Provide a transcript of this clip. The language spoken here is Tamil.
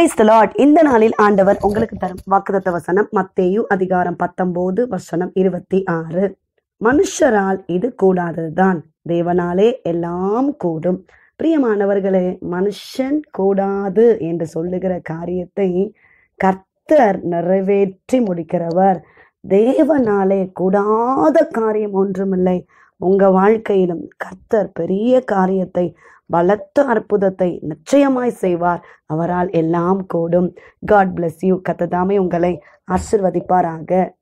பிரைஸ் த லார்ட் இந்த நாளில் ஆண்டவர் உங்களுக்கு தரும் வாக்குதத்த வசனம் மத்தேயு அதிகாரம் பத்தொன்பது வசனம் இருபத்தி ஆறு மனுஷரால் இது கூடாததுதான் தேவனாலே எல்லாம் கூடும் பிரியமானவர்களே மனுஷன் கூடாது என்று சொல்லுகிற காரியத்தை கர்த்தர் நிறைவேற்றி முடிக்கிறவர் தேவனாலே கூடாத காரியம் ஒன்றுமில்லை உங்க வாழ்க்கையிலும் கர்த்தர் பெரிய காரியத்தை பலத்த அற்புதத்தை நிச்சயமாய் செய்வார் அவரால் எல்லாம் கூடும் காட் bless யூ கத்ததாமே உங்களை ஆசிர்வதிப்பாராக